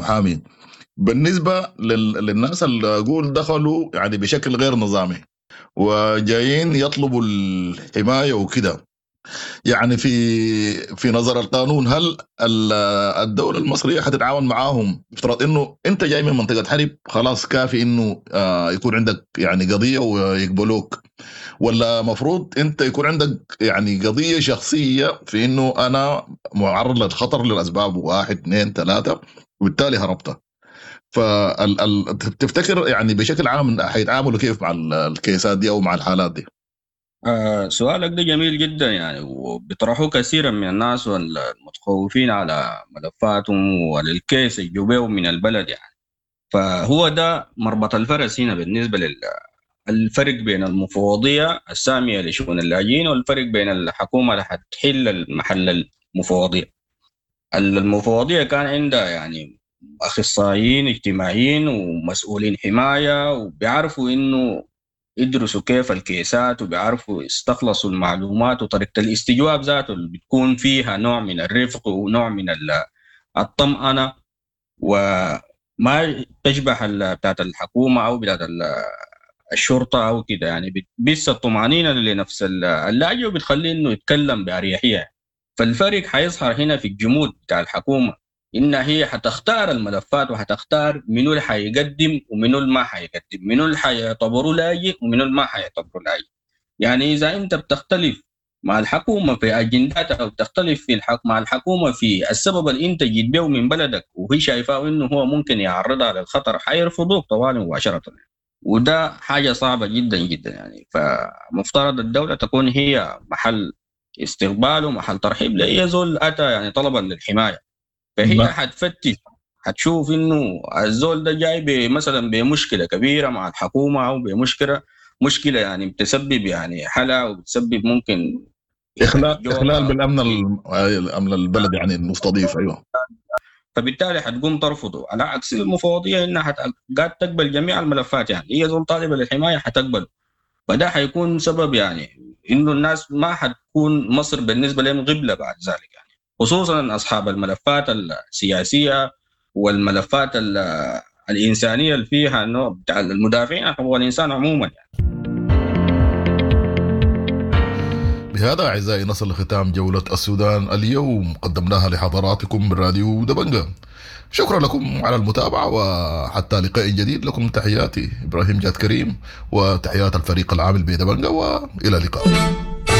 محامي بالنسبه للناس اللي اقول دخلوا يعني بشكل غير نظامي وجايين يطلبوا الحمايه وكده يعني في في نظر القانون هل الدوله المصريه حتتعاون معاهم افترض انه انت جاي من منطقه حرب خلاص كافي انه آه، يكون عندك يعني قضيه ويقبلوك ولا مفروض انت يكون عندك يعني قضيه شخصيه في انه انا معرض للخطر للاسباب واحد اثنين ثلاثه وبالتالي هربت فتفتكر يعني بشكل عام حيتعاملوا كيف مع الكيسات دي او مع الحالات دي؟ آه سؤالك ده جميل جدا يعني وبيطرحوه كثيرا من الناس والمتخوفين على ملفاتهم وللكيس يجوا من البلد يعني فهو ده مربط الفرس هنا بالنسبه لل الفرق بين المفوضيه الساميه لشؤون اللاجئين والفرق بين الحكومه اللي حتحل محل المفوضيه المفوضيه كان عندها يعني اخصائيين اجتماعيين ومسؤولين حمايه وبيعرفوا انه يدرسوا كيف الكيسات وبيعرفوا يستخلصوا المعلومات وطريقه الاستجواب ذاته اللي بتكون فيها نوع من الرفق ونوع من الطمأنه وما تشبه بتاعت الحكومه او بتاعت الشرطه او كده يعني بس الطمانينه لنفس اللاجئ وبتخليه انه يتكلم باريحيه فالفرق حيظهر هنا في الجمود بتاع الحكومه انها هي حتختار الملفات وحتختار منو اللي حيقدم ومنو اللي ما حيقدم منو اللي حيعتبروا لاجئ ومنو اللي ما حيعتبروا لاجئ يعني اذا انت بتختلف مع الحكومه في اجنداتها او بتختلف في الحك... مع الحكومه في السبب اللي انت جيت به من بلدك وهي شايفاه انه هو ممكن يعرضها للخطر حيرفضوك طوال مباشره وده حاجه صعبه جدا جدا يعني فمفترض الدوله تكون هي محل استقبال ومحل ترحيب لاي زول اتى يعني طلبا للحمايه فهي حتفتش حتشوف انه الزول ده جاي مثلا بمشكله كبيره مع الحكومه او بمشكله مشكله يعني بتسبب يعني حلا وبتسبب ممكن اخلال اخلال بالامن الامن البلد يعني المستضيف ايوه فبالتالي حتقوم ترفضه على عكس المفوضيه انها قاعد تقبل جميع الملفات يعني هي زول طالبه للحمايه حتقبل فده حيكون سبب يعني انه الناس ما حتكون مصر بالنسبه لهم غبله بعد ذلك يعني خصوصا اصحاب الملفات السياسيه والملفات الانسانيه اللي فيها انه بتاع المدافعين حقوق الانسان عموما يعني. بهذا أعزائي نصل لختام جولة السودان اليوم قدمناها لحضراتكم من راديو دبنجة شكرا لكم على المتابعة وحتى لقاء جديد لكم تحياتي إبراهيم جاد كريم وتحيات الفريق العامل بدبنجة وإلى اللقاء